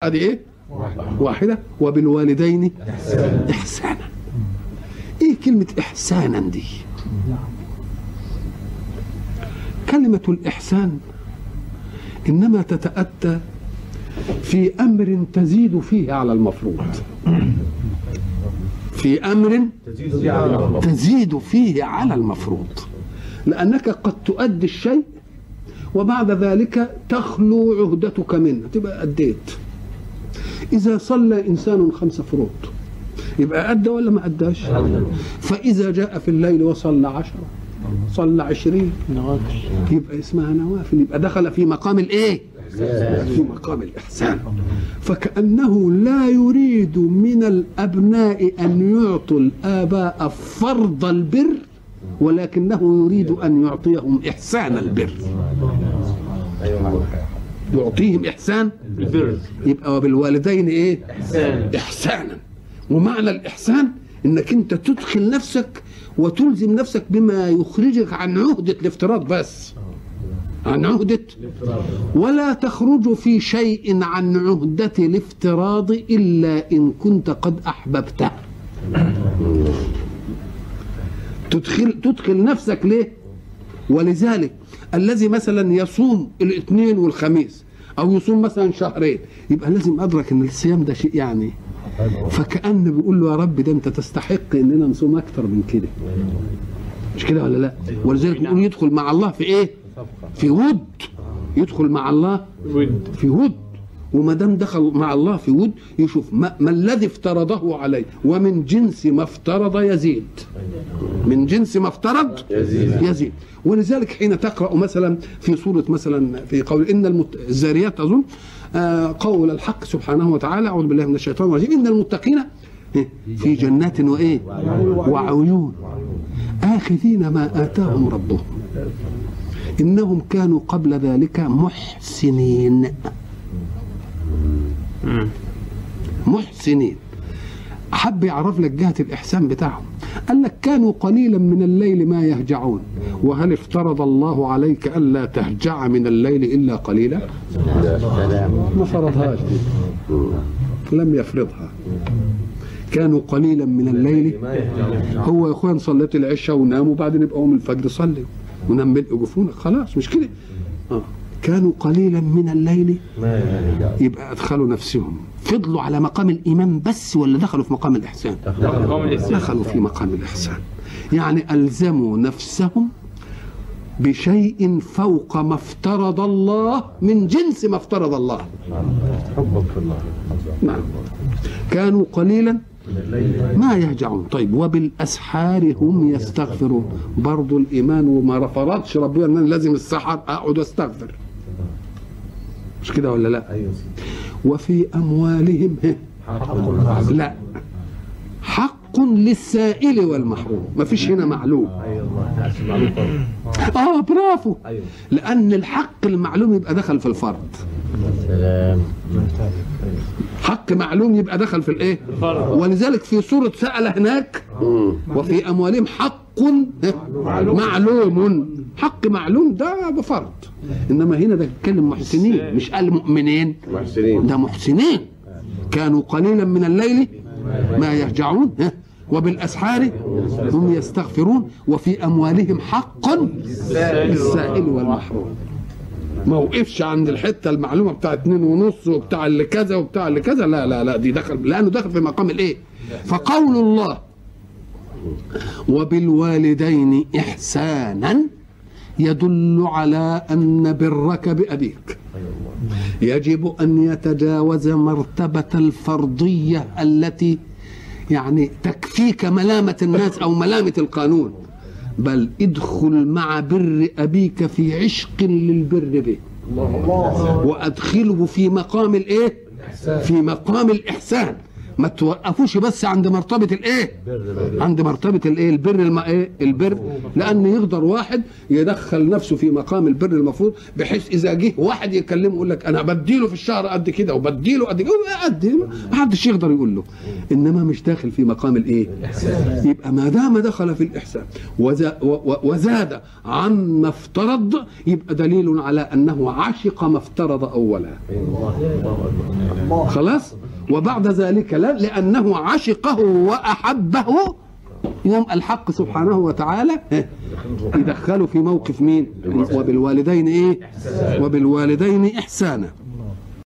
ادي ايه واحده وبالوالدين احسانا ايه كلمه احسانا دي كلمه الاحسان انما تتاتى في امر تزيد فيه على المفروض في امر تزيد فيه على المفروض لانك قد تؤدي الشيء وبعد ذلك تخلو عهدتك منه تبقى أديت إذا صلى إنسان خمس فروض يبقى أدى ولا ما أداش فإذا جاء في الليل وصلى عشرة صلى عشرين يبقى اسمها نوافل يبقى دخل في مقام الإيه في مقام الإحسان فكأنه لا يريد من الأبناء أن يعطوا الآباء فرض البر ولكنه يريد أن يعطيهم إحسان البر يعطيهم إحسان البر يبقى وبالوالدين إيه إحسان إحسانا ومعنى الإحسان إنك أنت تدخل نفسك وتلزم نفسك بما يخرجك عن عهدة الافتراض بس عن عهدة ولا تخرج في شيء عن عهدة الافتراض إلا إن كنت قد أحببته تدخل تدخل نفسك ليه ولذلك الذي مثلا يصوم الاثنين والخميس او يصوم مثلا شهرين يبقى لازم ادرك ان الصيام ده شيء يعني فكأن بيقول له يا رب ده انت تستحق اننا نصوم اكتر من كده مش كده ولا لا ولذلك بيقول يدخل مع الله في ايه في ود يدخل مع الله ود في ود وما دام دخل مع الله في ود يشوف ما, ما الذي افترضه عليه ومن جنس ما افترض يزيد من جنس ما افترض يزيد. يزيد ولذلك حين تقرا مثلا في سوره مثلا في قول ان المت... الزاريات اظن آه قول الحق سبحانه وتعالى اعوذ بالله من الشيطان الرجيم ان المتقين إيه؟ في جنات وايه وعيون اخذين ما اتاهم ربهم انهم كانوا قبل ذلك محسنين محسنين حب يعرف لك جهة الإحسان بتاعهم قال لك كانوا قليلا من الليل ما يهجعون وهل افترض الله عليك ألا تهجع من الليل إلا قليلا ما فرضهاش دي. لم يفرضها كانوا قليلا من الليل هو يا اخوان صليت العشاء ونام وبعدين يبقى قوم الفجر صلي ونام ملء جفونك خلاص مش كده آه. كانوا قليلا من الليل يبقى ادخلوا نفسهم فضلوا على مقام الايمان بس ولا دخلوا في مقام الاحسان مقام الإحسان دخلوا في مقام الإحسان يعني ألزموا نفسهم بشيء فوق ما افترض الله من جنس ما افترض الله حبك في الله نعم كانوا قليلا ما يهجعون طيب وبالأسحار هم يستغفرون برضو الإيمان وما فرضش ربنا أن أنا لازم السحر أقعد أستغفر مش كده ولا لا ايوه وفي أموالهم لا حق للسائل والمحروم ما فيش هنا معلوم ايوه الله معلوم فرق. اه برافو ايوه لان الحق المعلوم يبقى دخل في الفرض سلام حق معلوم يبقى دخل في الايه الفرض. ولذلك في سوره سأل هناك وفي اموالهم حق معلوم حق معلوم ده بفرض انما هنا ده بيتكلم محسنين مش قال مؤمنين محسنين ده محسنين كانوا قليلا من الليل ما يهجعون ها؟ وبالاسحار هم يستغفرون وفي اموالهم حق للسائل والمحروم ما وقفش عند الحته المعلومه بتاع اتنين ونص وبتاع اللي كذا وبتاع اللي كذا لا لا لا دي دخل لانه دخل في مقام الايه فقول الله وبالوالدين احسانا يدل على ان برك بابيك يجب ان يتجاوز مرتبه الفرضيه التي يعني تكفيك ملامه الناس او ملامه القانون بل ادخل مع بر ابيك في عشق للبر به وادخله في مقام الايه في مقام الاحسان ما توقفوش بس عند مرتبه الايه عند مرتبه الايه البر الم... ايه البر لان يقدر واحد يدخل نفسه في مقام البر المفروض بحيث اذا جه واحد يكلمه يقول لك انا بديله في الشهر قد كده وبديله قد كده قد ما حدش يقدر يقول له انما مش داخل في مقام الايه يبقى ما دام دخل في الاحسان وزا- و- و- وزاد عما افترض يبقى دليل على انه عشق ما افترض اولا خلاص وبعد ذلك لا لانه عشقه واحبه يوم الحق سبحانه وتعالى إيه؟ يدخله في موقف مين وبالوالدين ايه وبالوالدين احسانا